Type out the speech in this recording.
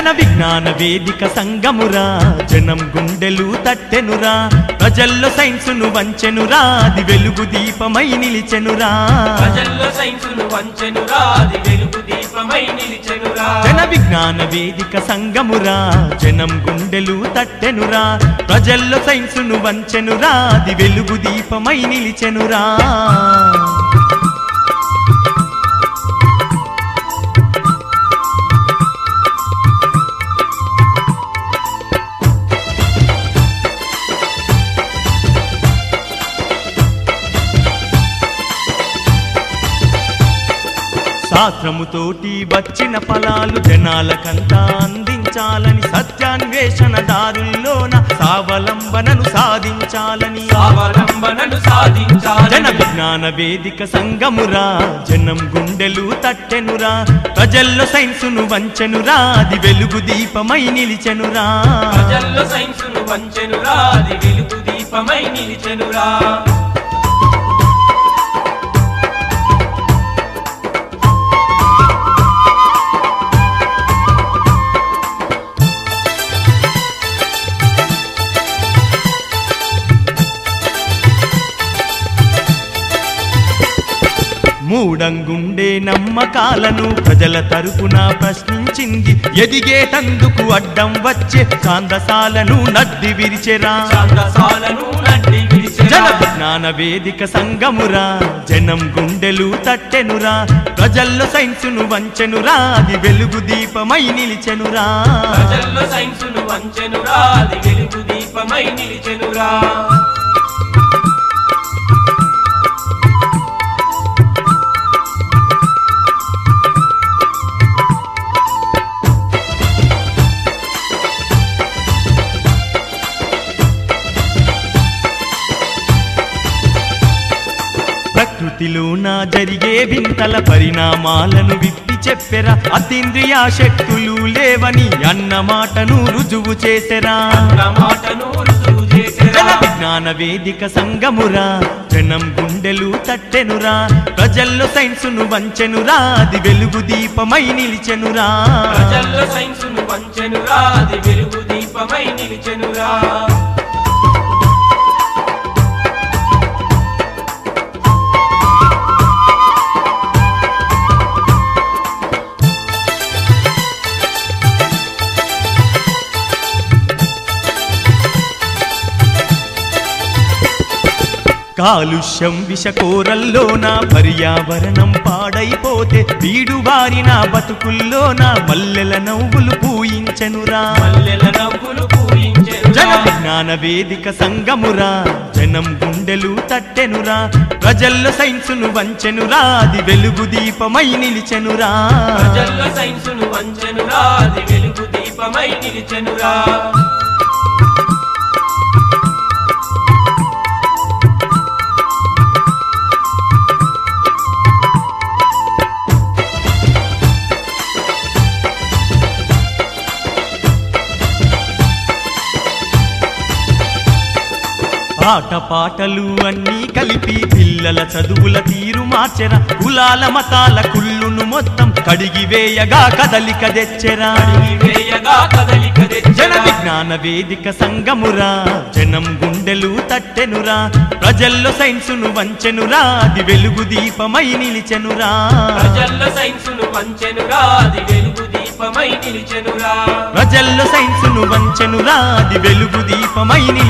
జన విజ్ఞాన వేదిక సంగమురా జనం గుండెలు తట్టెనురా ప్రజల్లో సైన్సును వంచెనురా అది వెలుగు దీపమై నిలిచెనురా ప్రజల్లో సైన్సును వంచెనురా అది వెలుగు దీపమై నిలిచెనురా జన విజ్ఞాన వేదిక సంగమురా జనం గుండెలు తట్టెనురా ప్రజల్లో సైన్సును వంచెనురా అది వెలుగు దీపమై నిలిచెనురా శాస్త్రముతోటి వచ్చిన ఫలాలు జనాలకంతా అందించాలని సత్యాన్వేషణ దారుల్లోన సావలంబనను సాధించాలని స్వావలంబనను జన సాధించాలని విజ్ఞాన వేదిక సంగమురా జనం గుండెలు తట్టెనురా ప్రజల్లో సైన్సును వంచెనురా అది వెలుగు దీపమై నిలిచెనురా ప్రజల్లో సైన్సును వంచెనురా అది వెలుగు దీపమై నిలిచెనురా మూడంగుండే నమ్మకాలను ప్రజల తరపున ప్రశ్నించింది ఎదిగేటందుకు అడ్డం వచ్చే కాందసాలను నడ్డి విరిచెరా ఛాందసాలను నడ్డి జన విడిచెరా విజ్ఞాన వేదిక సంగమురా జనం గుండెలు తట్టెనురా ప్రజల్లో సైన్సును వంచెనురా అది వెలుగు దీపమై నిలిచెనురా ప్రజల్లో సైన్సును వంచెనురా అది వెలుగు దీపమై నిలిచెనురా ప్రకృతిలోన జరిగే వింతల పరిణామాలను విప్పి చెప్పెరా అతీంద్రియ శక్తులు లేవని అన్న మాటను రుజువు చేసెరా అన్న మాటను రుజువు జన చేసెరా విజ్ఞాన వేదిక సంగమురా జనం గుండెలు తట్టెనురా ప్రజల్లో సైన్సును వంచెనురా అది వెలుగు దీపమై నిలిచెనురా ప్రజల్లో సైన్సును వంచెనురా అది వెలుగు దీపమై నిలిచెనురా కాలుష్యం విషకోరల్లోన పర్యావరణం పాడైపోతే వీడు బారిన బతుకుల్లోన మల్లెల నవ్వులు పూయించెనురా మల్లెల నవ్వులు జన పూయించెనురా విజ్ఞాన వేదిక సంగమురా జనం గుండెలు తట్టెనురా ప్రజల్లో సైన్సును వంచెనురా అది వెలుగు దీపమై నిలిచెనురా ప్రజల్లో సైన్సును వంచెనురా అది వెలుగు దీపమై నిలిచెనురా ఆట పాటలు అన్నీ కలిపి పిల్లల చదువుల తీరు మార్చెరా కులాల మతాల కుళ్ళును మొత్తం కడిగి వేయగా కదలిక తెచ్చెరా అడిగి వేయగా కదలిక జన తెచ్చెరా విజ్ఞాన వేదిక సంగమురా జనం గుండెలు తట్టెనురా ప్రజల్లో సైన్సును వంచెనురా అది వెలుగు దీపమై నిలిచెనురా ప్రజల్లో సైన్సును వంచెనురా అది వెలుగు దీపమై నిలిచెనురా ప్రజల్లో సైన్సును వంచెనురా అది వెలుగు దీపమై నిలిచెనురా